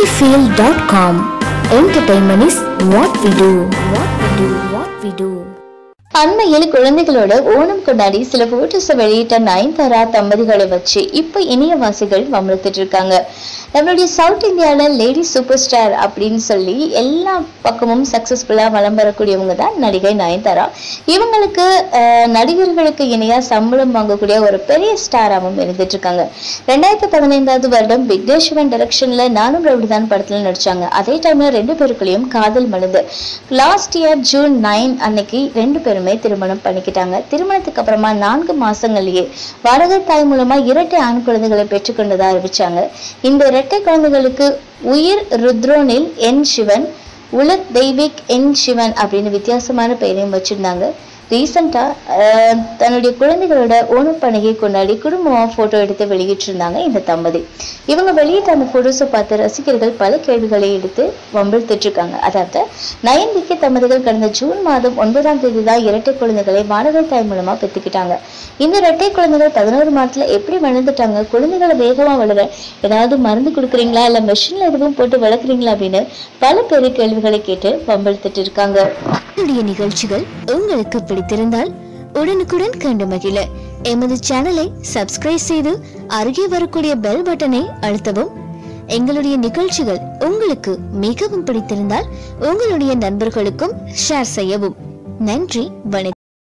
sunnyfield.com. Entertainment is what we do. What we do. What we do. அண்மையில் குழந்தைகளோட ஓணம் கொண்டாடி சில போட்டோஸை வெளியிட்ட நயன்தாரா தம்பதிகளை வச்சு இப்போ இணையவாசிகள் வம்பிழுத்துட்டு இருக்காங்க நம்மளுடைய சவுத் இந்தியால லேடி சூப்பர் ஸ்டார் அப்படின்னு சொல்லி எல்லா பக்கமும் சக்சஸ்ஃபுல்லா வலம் வரக்கூடியவங்க தான் நடிகை நயன்தாரா இவங்களுக்கு அஹ், நடிகர்களுக்கு இணையா சம்பளம் வாங்கக்கூடிய ஒரு பெரிய ஸ்டாராகவும் இருந்துட்டு இருக்காங்க ரெண்டாயிரத்தி பதினைந்தாவது வருடம் விக்னேஸ்வரன் டைரக்ஷன்ல நானும் ரவுடிதான் படத்துல நடிச்சாங்க அதே டைம்ல ரெண்டு பேருக்குள்ளேயும் காதல் மழுது லாஸ்ட் இயர் ஜூன் நைன் அன்னைக்கு ரெண்டு பேருமே திருமணம் பண்ணிக்கிட்டாங்க திருமணத்துக்கு அப்புறமா நான்கு மாசங்கள்லயே வாடகை தாய் மூலமா இரட்டை ஆண் குழந்தைகளை பெற்றுக்கொண்டதா அறிவிச்சாங்க இந்த இரட்டை குழந்தைகளுக்கு உயிர் ருத்ரோனில் என் சிவன் உலக் தெய்வீக் என் சிவன் அப்படின்னு வித்தியாசமான பெயரையும் வச்சிருந்தாங்க ரீசெண்டாக தன்னுடைய குழந்தைகளோட ஓணம் பண்டிகை கொண்டாடி குடும்பமாக ஃபோட்டோ எடுத்து வெளியிட்டிருந்தாங்க இந்த தம்பதி இவங்க வெளியிட்ட அந்த ஃபோட்டோஸை பார்த்து ரசிகர்கள் பல கேள்விகளை எடுத்து வம்பிழுத்துட்டு இருக்காங்க அதாவது நயன்பிக்கு தம்பதிகள் கடந்த ஜூன் மாதம் ஒன்பதாம் தேதி தான் இரட்டை குழந்தைகளை வாடகை தாய் மூலமா பெற்றுக்கிட்டாங்க இந்த இரட்டை குழந்தைகள் பதினோரு மாதத்துல எப்படி வளர்ந்துட்டாங்க குழந்தைகளை வேகமா வளர ஏதாவது மருந்து கொடுக்குறீங்களா இல்ல மெஷின்ல எதுவும் போட்டு வளர்க்குறீங்களா அப்படின்னு பல பேர் கேள்விகளை கேட்டு வம்பிழுத்துட்டு இருக்காங்க நம்முடைய நிகழ்ச்சிகள் உங்களுக்கு பிடித்திருந்தால் உடனுக்குடன் கண்டு மகிழ எமது சேனலை சப்ஸ்கிரைப் செய்து அருகே வரக்கூடிய பெல் பட்டனை அழுத்தவும் எங்களுடைய நிகழ்ச்சிகள் உங்களுக்கு மிகவும் பிடித்திருந்தால் உங்களுடைய நண்பர்களுக்கும் ஷேர் செய்யவும் நன்றி வணக்கம்